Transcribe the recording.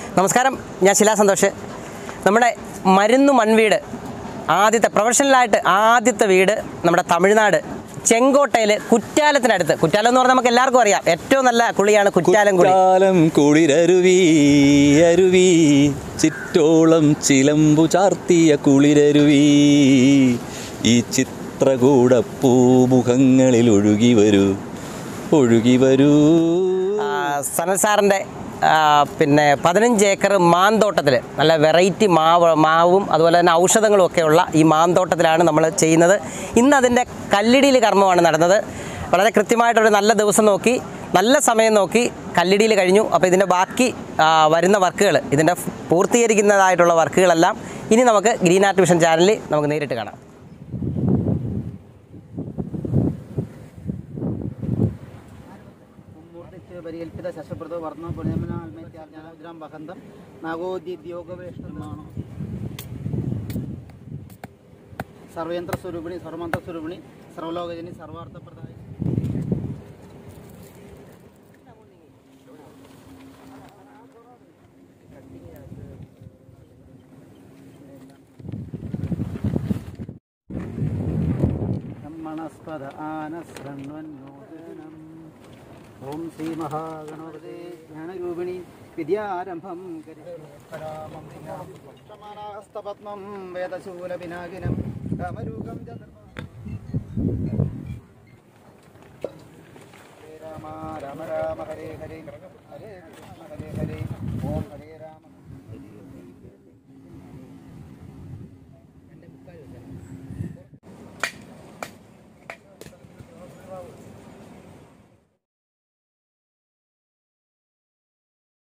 നമസ്കാരം ഞാൻ ശിലാ സന്തോഷ് നമ്മുടെ മരുന്ന് മൺവീട് ആദ്യത്തെ പ്രൊഫഷണലായിട്ട് ആദ്യത്തെ വീട് നമ്മുടെ തമിഴ്നാട് ചെങ്കോട്ടയിൽ കുറ്റാലത്തിനടുത്ത് കുറ്റാലം എന്ന് പറഞ്ഞാൽ നമുക്ക് എല്ലാവർക്കും അറിയാം ഏറ്റവും നല്ല കുളിയാണ് കുറ്റാലം കുളി കുറ്റാലം കുളിരരുവി അരുവി ചിറ്റോളം ചിലമ്പു ചാർത്തിയ കുളിരരുവി ഈ ചിത്രകൂട പൂമുഖങ്ങളിൽ ഒഴുകി വരൂ ഒഴുകി വരൂ ആ, സനൽ സാറിൻ്റെ ആ, പിന്നെ പതിനഞ്ച് ഏക്കർ മാന്തോട്ടത്തിൽ നല്ല വെറൈറ്റി മാവ് മാവും അതുപോലെ തന്നെ ഔഷധങ്ങളും ഒക്കെയുള്ള ഈ മാന്തോട്ടത്തിലാണ് നമ്മൾ ചെയ്യുന്നത് ഇന്ന് അതിൻ്റെ കല്ലിടിയിൽ കർമ്മമാണ് നടന്നത് വളരെ കൃത്യമായിട്ടൊരു നല്ല ദിവസം നോക്കി നല്ല സമയം നോക്കി കല്ലിടിയിൽ കഴിഞ്ഞു അപ്പോൾ ഇതിൻ്റെ ബാക്കി ആ, വരുന്ന വർക്കുകൾ ഇതിൻ്റെ പൂർത്തീകരിക്കുന്നതായിട്ടുള്ള വർക്കുകളെല്ലാം ഇനി നമുക്ക് ഗ്രീൻ ആർട്ട് വിഷൻ ചാനലിൽ നമുക്ക് നേരിട്ട് കാണാം മൂർത്തിച്ച് പരികൽപ്പിത ശശപ്രദോ വർണ്ണോ പുനമനാൽമേത്യാജ്ഞാനം വഹന്തം നാഗോദ്യോഗവേഷ്ടമാണ് സർവേന്ദ്ര സ്വരൂപിണി സർവമന്ത്ര സ്വരൂപിണി സർവലോകജനി സർവാർത്ഥപ്രദായ ബ്രഹ്മണസ്പദ ആനശൃണ്വന്നോദനം ഓം ശ്രീ മഹാഗണപതേ ജ്ഞാനരൂപിണി വിദ്യാരംഭം ക്ഷമാനാഹസ്തപത്മം വേദശൂലപിനാകിനം രാമരൂപം ഹരേ രാമ രാമ രാമ ഹരേ ഹരേ ഹരേ കൃഷ്ണ ഹരേ ഹരേ ഓം ഹരേ